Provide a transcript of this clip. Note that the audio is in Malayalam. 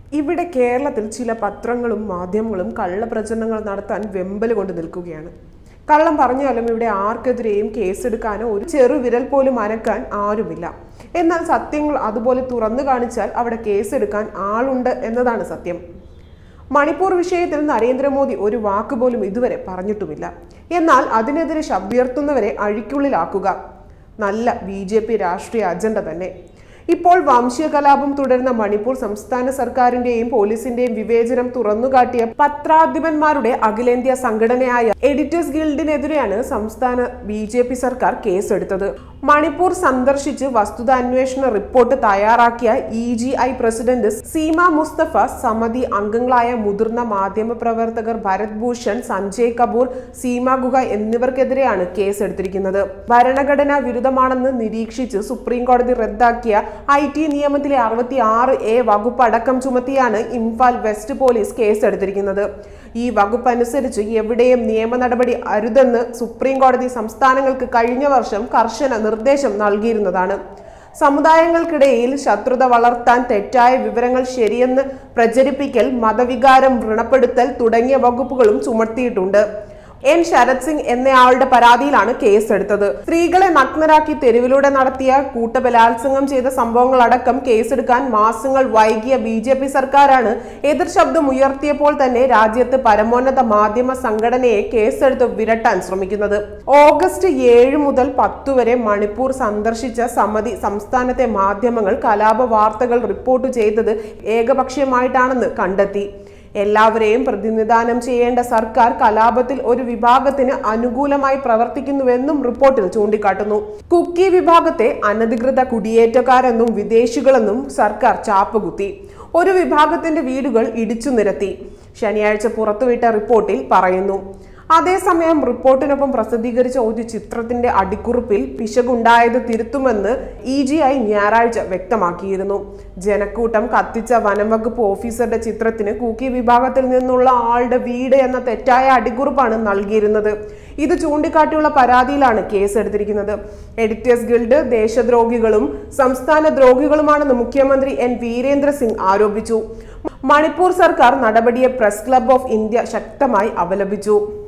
ഇവിടെ കേരളത്തിൽ ചില പത്രങ്ങളും മാധ്യമങ്ങളും കള്ളപ്രചരണങ്ങൾ നടത്താൻ വെമ്പൽ കൊണ്ട് നിൽക്കുകയാണ് കള്ളം പറഞ്ഞാലും ഇവിടെ ആർക്കെതിരെയും കേസെടുക്കാനോ ഒരു ചെറു വിരൽ പോലും അനക്കാൻ ആരുമില്ല എന്നാൽ സത്യങ്ങൾ അതുപോലെ തുറന്നു കാണിച്ചാൽ അവിടെ കേസെടുക്കാൻ ആളുണ്ട് എന്നതാണ് സത്യം മണിപ്പൂർ വിഷയത്തിൽ നരേന്ദ്രമോദി ഒരു വാക്ക് പോലും ഇതുവരെ പറഞ്ഞിട്ടുമില്ല എന്നാൽ അതിനെതിരെ ശബ്ദുയർത്തുന്നവരെ അഴിക്കുള്ളിലാക്കുക നല്ല ബി ജെ പി രാഷ്ട്രീയ അജണ്ട തന്നെ ഇപ്പോൾ വംശീയ കലാപം തുടരുന്ന മണിപ്പൂർ സംസ്ഥാന സർക്കാരിന്റെയും പോലീസിന്റെയും വിവേചനം തുറന്നുകാട്ടിയ പത്രാധിപന്മാരുടെ അഖിലേന്ത്യാ സംഘടനയായ എഡിറ്റേഴ്സ് ഗിൽഡിനെതിരെയാണ് സംസ്ഥാന ബി ജെ പി സർക്കാർ കേസെടുത്തത് മണിപ്പൂർ സന്ദർശിച്ച് വസ്തുതാന്വേഷണ റിപ്പോർട്ട് തയ്യാറാക്കിയ E G I president Seema Mustafa സമിതി അംഗങ്ങളായ മുതിർന്ന മാധ്യമ പ്രവർത്തകർ ഭരത് ഭൂഷൺ സഞ്ജയ് കപൂർ സീമ ഗുഹ എന്നിവർക്കെതിരെയാണ് കേസെടുത്തിരിക്കുന്നത് ഭരണഘടനാ വിരുദ്ധമാണെന്ന് നിരീക്ഷിച്ച് സുപ്രീം കോടതി റദ്ദാക്കിയ ഐ ടി നിയമത്തിലെ അറുപത്തി ആറ് എ വകുപ്പ് അടക്കം ചുമത്തിയാണ് ഇംഫാൽ വെസ്റ്റ് പോലീസ് കേസെടുത്തിരിക്കുന്നത് ഈ വകുപ്പ് അനുസരിച്ച് എവിടെയും നിയമ നടപടി അരുതെന്ന് സുപ്രീം കോടതി സംസ്ഥാനങ്ങൾക്ക് കഴിഞ്ഞ വർഷം കർശന നിർദ്ദേശം നൽകിയിരുന്നതാണ് സമുദായങ്ങൾക്കിടയിൽ ശത്രുത വളർത്താൻ തെറ്റായ വിവരങ്ങൾ ശരിയെന്ന് പ്രചരിപ്പിക്കൽ മതവികാരം വ്രണപ്പെടുത്തൽ തുടങ്ങിയ വകുപ്പുകളും ചുമത്തിയിട്ടുണ്ട് എൻ ശരത് സിംഗ് എന്നയാളുടെ പരാതിയിലാണ് കേസെടുത്തത് സ്ത്രീകളെ നഗ്നരാക്കി തെരുവിലൂടെ നടത്തിയ കൂട്ടബലാത്സംഗം ചെയ്ത സംഭവങ്ങളടക്കം കേസെടുക്കാൻ മാസങ്ങൾ വൈകിയ ബി ജെ പി സർക്കാരാണ് എതിർ ശബ്ദം ഉയർത്തിയപ്പോൾ തന്നെ രാജ്യത്ത് പരമോന്നത മാധ്യമ സംഘടനയെ കേസെടുത്ത് വിരട്ടാൻ ശ്രമിക്കുന്നത് ഓഗസ്റ്റ് ഏഴ് മുതൽ പത്ത് വരെ മണിപ്പൂർ സന്ദർശിച്ച സമിതി സംസ്ഥാനത്തെ മാധ്യമങ്ങൾ കലാപ വാർത്തകൾ റിപ്പോർട്ട് ചെയ്തത് ഏകപക്ഷീയമായിട്ടാണെന്ന് കണ്ടെത്തി എല്ലാവരെയും പ്രതിനിധാനം ചെയ്യേണ്ട സർക്കാർ കലാപത്തിൽ ഒരു വിഭാഗത്തിന് അനുകൂലമായി പ്രവർത്തിക്കുന്നുവെന്നും റിപ്പോർട്ടിൽ ചൂണ്ടിക്കാട്ടുന്നു കുക്കി വിഭാഗത്തെ അനധികൃത കുടിയേറ്റക്കാരെന്നും വിദേശികളെന്നും സർക്കാർ ചാപ്പുകുത്തി ഒരു വിഭാഗത്തിന്റെ വീടുകൾ ഇടിച്ചു നിരത്തി ശനിയാഴ്ച പുറത്തുവിട്ട റിപ്പോർട്ടിൽ പറയുന്നു അതേസമയം റിപ്പോർട്ടിനൊപ്പം പ്രസിദ്ധീകരിച്ച ഒരു ചിത്രത്തിന്റെ അടിക്കുറിപ്പിൽ പിശകുണ്ടായത് തിരുത്തുമെന്ന് ഇ ജി ഐ ഞായറാഴ്ച വ്യക്തമാക്കിയിരുന്നു ജനക്കൂട്ടം കത്തിച്ച വനംവകുപ്പ് ഓഫീസറുടെ ചിത്രത്തിന് കൂക്കി വിഭാഗത്തിൽ നിന്നുള്ള ആളുടെ വീട് എന്ന തെറ്റായ അടിക്കുറിപ്പാണ് നൽകിയിരുന്നത് ഇത് ചൂണ്ടിക്കാട്ടിയുള്ള പരാതിയിലാണ് കേസെടുത്തിരിക്കുന്നത് എഡിറ്റേഴ്സ് ഗിൽഡ് ദേശദ്രോഹികളും സംസ്ഥാന ദ്രോഹികളുമാണെന്ന് മുഖ്യമന്ത്രി എൻ വീരേന്ദ്ര സിംഗ് ആരോപിച്ചു മണിപ്പൂർ സർക്കാർ നടപടിയെ പ്രസ് ക്ലബ് ഓഫ് ഇന്ത്യ ശക്തമായി അപലപിച്ചു